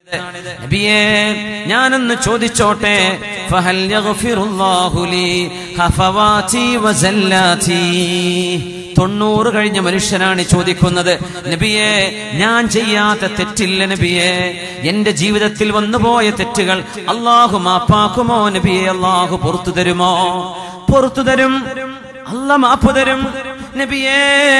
നബിയേ ഞാനൊന്ന് ചോദിച്ചോട്ടെ ഫഹൽ യഗ്ഫിറുല്ലാഹു ലീ ഹഫവാതി വസല്ലാതി തൊണ്ണൂറ് കഴിഞ്ഞ മനുഷ്യനാണ് ചോദിക്കുന്നത് നബിയെ ഞാൻ ചെയ്യാത്ത തെറ്റില്ല നബിയെ എന്റെ ജീവിതത്തിൽ വന്നുപോയ തെറ്റുകൾ അള്ളാഹു മാപ്പാക്കുമോ നബിയെ അള്ളാഹു പുറത്തു തരുമോ പുറത്തു തരും അല്ല മാപ്പ് തരും നബിയേ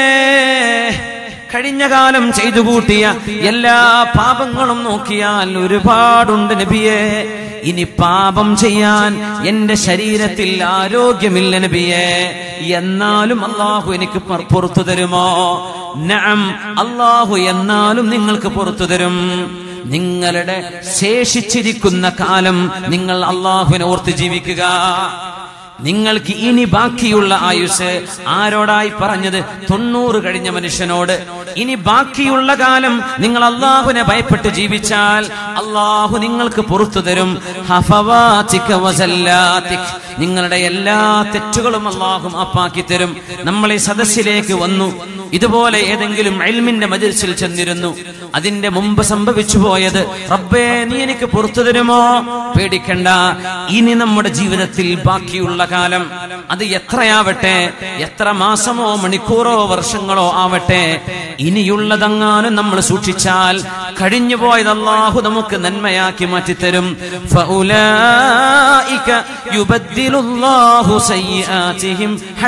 കഴിഞ്ഞ കാലം ചെയ്തു കൂട്ടിയ എല്ലാ പാപങ്ങളും നോക്കിയാൽ ഒരുപാടുണ്ട് നബിയെ ഇനി പാപം ചെയ്യാൻ എന്റെ ശരീരത്തിൽ ആരോഗ്യമില്ല നബിയെ എന്നാലും അള്ളാഹു എനിക്ക് പ- പുറത്തു തരുമോ നഅം അള്ളാഹു എന്നാലും നിങ്ങൾക്ക് പുറത്തു തരും നിങ്ങളുടെ ശേഷിച്ചിരിക്കുന്ന കാലം നിങ്ങൾ അള്ളാഹുവിനെ ഓർത്ത് ജീവിക്കുക നിങ്ങൾക്ക് ഇനി ബാക്കിയുള്ള ആയുസ് ആരോടായി പറഞ്ഞത് തൊണ്ണൂറ് കഴിഞ്ഞ മനുഷ്യനോട് ഇനി ബാക്കിയുള്ള കാലം നിങ്ങൾ അള്ളാഹുവിനെ ഭയപ്പെട്ട് ജീവിച്ചാൽ അള്ളാഹു നിങ്ങൾക്ക് പുറത്തു തരും ഹഫവാതിക വസല്ലാതിക്. നിങ്ങളുടെ എല്ലാ തെറ്റുകളും അള്ളാഹു മാപ്പാക്കി തരും നമ്മൾ ഈ സദസ്സിലേക്ക് വന്നു ഇതുപോലെ ഏതെങ്കിലും എൽമിന്റെ മജിൽസിൽ ചെന്നിരുന്നു അതിന്റെ മുമ്പ് സംഭവിച്ചു പോയത് റബ്ബേ നീ എനിക്ക് പുറത്തു തരുമോ പേടിക്കണ്ട ഇനി നമ്മുടെ ജീവിതത്തിൽ ബാക്കിയുള്ള കാലം അത് എത്രയാവട്ടെ എത്ര മാസമോ മണിക്കൂറോ വർഷങ്ങളോ ആവട്ടെ ഇനിയുള്ളതെങ്ങാനും നമ്മൾ സൂക്ഷിച്ചാൽ കഴിഞ്ഞു പോയത് അള്ളാഹു നമുക്ക് നന്മയാക്കി മാറ്റിത്തരും ഫഉലായിക യുബദ്ദിലുല്ലാഹു സയ്യിആതിഹിം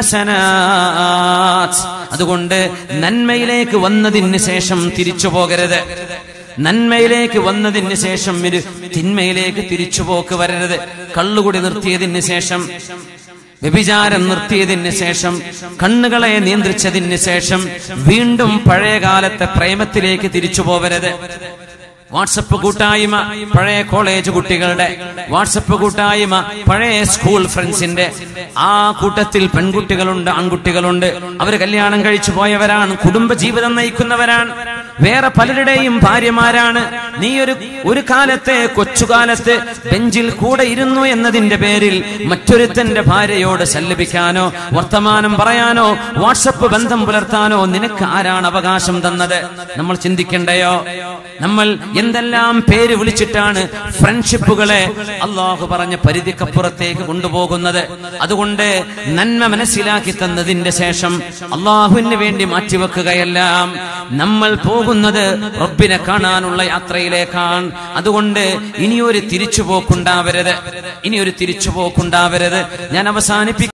ഹസനാത്ത് അതുകൊണ്ട് നന്മയിലേക്ക് വന്നതിന് ശേഷം തിരിച്ചു പോകരുത് നന്മയിലേക്ക് വന്നതിന് ശേഷം ഒരു തിന്മയിലേക്ക് തിരിച്ചുപോക്ക് വരരുത് കള്ളുകുടി നിർത്തിയതിന് ശേഷം വ്യഭിചാരം നിർത്തിയതിന് ശേഷം കണ്ണുകളെ നിയന്ത്രിച്ചതിന് ശേഷം വീണ്ടും പഴയ കാലത്തെ പ്രേമത്തിലേക്ക് തിരിച്ചു പോവരുത് വാട്സപ്പ് കൂട്ടായ്മ പഴയ കോളേജ് കുട്ടികളുടെ വാട്സപ്പ് കൂട്ടായ്മ പഴയ സ്കൂൾ ഫ്രണ്ട്സിന്റെ ആ കൂട്ടത്തിൽ പെൺകുട്ടികളുണ്ട് ആൺകുട്ടികളുണ്ട് അവര് കല്യാണം കഴിച്ചു പോയവരാണ് കുടുംബ ജീവിതം നയിക്കുന്നവരാണ് വേറെ പലരുടെയും ഭാര്യമാരാണ് നീ ഒരു ഒരു കാലത്തെ കൊച്ചുകാലത്ത് ബെഞ്ചിൽ കൂടെ ഇരുന്നു എന്നതിന്റെ പേരിൽ മറ്റൊരുത്തന്റെ ഭാര്യയോട് സല്ലപിക്കാനോ വർത്തമാനം പറയാനോ വാട്സപ്പ് ബന്ധം പുലർത്താനോ നിനക്ക് ആരാണ് അവകാശം തന്നത് നമ്മൾ ചിന്തിക്കണ്ടയോ നമ്മൾ എന്തെല്ലാം പേര് വിളിച്ചിട്ടാണ് ഫ്രണ്ട്ഷിപ്പുകളെ അള്ളാഹു പറഞ്ഞ പരിധിക്കപ്പുറത്തേക്ക് കൊണ്ടുപോകുന്നത് അതുകൊണ്ട് നന്മ മനസ്സിലാക്കി തന്നതിന്റെ ശേഷം അള്ളാഹുവിന് വേണ്ടി മാറ്റിവെക്കുകയെല്ലാം നമ്മൾ പോകുന്നത് റബ്ബിനെ കാണാനുള്ള യാത്രയിലേക്കാണ് അതുകൊണ്ട് ഇനിയൊരു തിരിച്ചുപോക്കുണ്ടാവരുത് ഇനിയൊരു തിരിച്ചുപോക്കുണ്ടാവരുത് ഞാൻ അവസാനിപ്പിക്കും